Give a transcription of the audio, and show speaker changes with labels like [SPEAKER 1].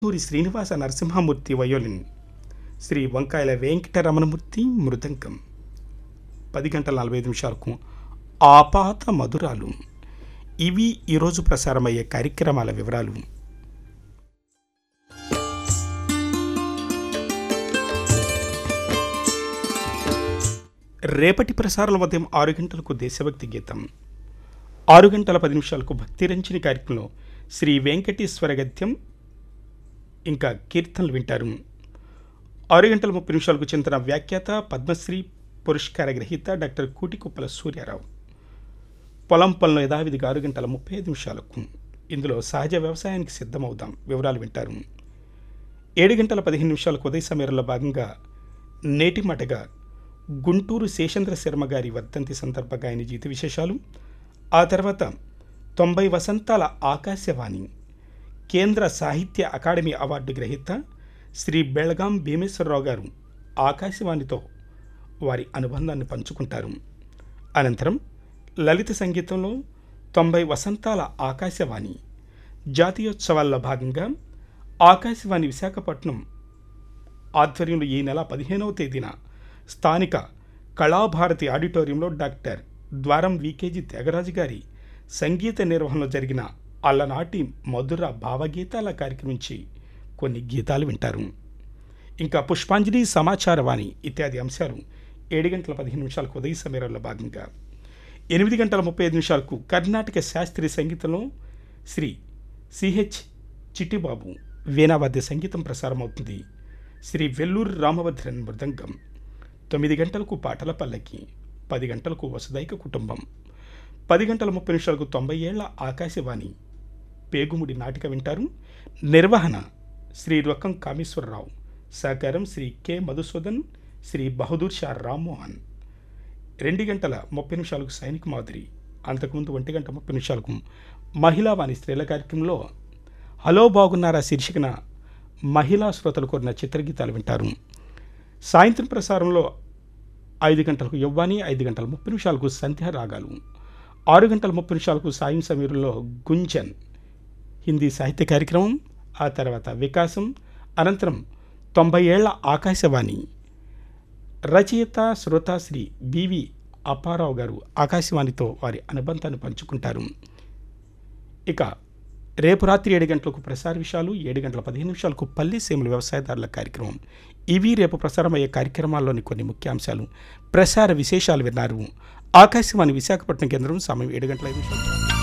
[SPEAKER 1] ఊరి శ్రీనివాస నరసింహమూర్తి వయోలిన్ శ్రీ వంకాయల వెంకటరమణమూర్తి మృదంగం పది గంటల నలభై ఐదు నిమిషాలకు ఆపాత మధురాలు ఇవి ఈరోజు ప్రసారమయ్యే కార్యక్రమాల వివరాలు రేపటి ప్రసారాల ఉదయం ఆరు గంటలకు దేశభక్తి గీతం ఆరు గంటల పది నిమిషాలకు భక్తిరంజని కార్యక్రమంలో శ్రీ వెంకటేశ్వర గద్యం ఇంకా కీర్తనలు వింటారు ఆరు గంటల ముప్పై నిమిషాలకు చింతన వ్యాఖ్యాత పద్మశ్రీ పురస్కార గ్రహీత డాక్టర్ కూటికుప్పల సూర్యారావు పొలం పనులు యథావిధిగా ఆరు గంటల ముప్పై ఐదు నిమిషాలకు ఇందులో సహజ వ్యవసాయానికి సిద్ధమవుదాం వివరాలు వింటారు ఏడు గంటల పదిహేను నిమిషాలకు ఉదయ సమయంలో భాగంగా నేటి మటగా గుంటూరు శేషేంద్ర శర్మ గారి వర్ధంతి సందర్భంగా ఆయన జీవిత విశేషాలు ఆ తర్వాత తొంభై వసంతాల ఆకాశవాణి కేంద్ర సాహిత్య అకాడమీ అవార్డు గ్రహీత శ్రీ బెళగాం భీమేశ్వరరావు గారు ఆకాశవాణితో వారి అనుబంధాన్ని పంచుకుంటారు అనంతరం లలిత సంగీతంలో తొంభై వసంతాల ఆకాశవాణి జాతీయోత్సవాల్లో భాగంగా ఆకాశవాణి విశాఖపట్నం ఆధ్వర్యంలో ఈ నెల పదిహేనవ తేదీన స్థానిక కళాభారతి ఆడిటోరియంలో డాక్టర్ ద్వారం వికేజీ త్యాగరాజు గారి సంగీత నిర్వహణలో జరిగిన అల్లనాటి మధుర భావగీతాల కార్యక్రమం నుంచి కొన్ని గీతాలు వింటారు ఇంకా పుష్పాంజలి సమాచారవాణి ఇత్యాది అంశాలు ఏడు గంటల పదిహేను నిమిషాలకు ఉదయ సమయంలో భాగంగా ఎనిమిది గంటల ముప్పై ఐదు నిమిషాలకు కర్ణాటక శాస్త్రీయ సంగీతంలో శ్రీ సిహెచ్ చిట్టిబాబు వీణావాద్య సంగీతం ప్రసారమవుతుంది శ్రీ వెల్లూరు రామభద్రన్ మృదంగం తొమ్మిది గంటలకు పాటల పల్లకి పది గంటలకు వసుదైక కుటుంబం పది గంటల ముప్పై నిమిషాలకు తొంభై ఏళ్ల ఆకాశవాణి పేగుముడి నాటిక వింటారు నిర్వహణ శ్రీ రొక్కం కామేశ్వరరావు సహకారం శ్రీ కె మధుసూదన్ శ్రీ బహదూర్ షా రామ్మోహన్ రెండు గంటల ముప్పై నిమిషాలకు సైనిక మాదిరి అంతకుముందు ఒంటి గంట ముప్పై నిమిషాలకు మహిళా వాణి స్త్రీల కార్యక్రమంలో హలో బాగున్నారా శీర్షికన మహిళా శ్రోతలు కోరిన చిత్రగీతాలు వింటారు సాయంత్రం ప్రసారంలో ఐదు గంటలకు యవ్వాని ఐదు గంటల ముప్పై నిమిషాలకు సంధ్యా రాగాలు ఆరు గంటల ముప్పై నిమిషాలకు సాయం సమీరంలో గుంజన్ హిందీ సాహిత్య కార్యక్రమం ఆ తర్వాత వికాసం అనంతరం తొంభై ఏళ్ల ఆకాశవాణి రచయిత శ్రోత శ్రీ బివి అప్పారావు గారు ఆకాశవాణితో వారి అనుబంధాన్ని పంచుకుంటారు ఇక రేపు రాత్రి ఏడు గంటలకు ప్రసార విషయాలు ఏడు గంటల పదిహేను నిమిషాలకు పల్లి సేముల వ్యవసాయదారుల కార్యక్రమం ఇవి రేపు ప్రసారమయ్యే కార్యక్రమాల్లోని కొన్ని ముఖ్యాంశాలు ప్రసార విశేషాలు విన్నారు ఆకాశవాణి విశాఖపట్నం కేంద్రం సమయం ఏడు గంటల ఐదు నిమిషాలు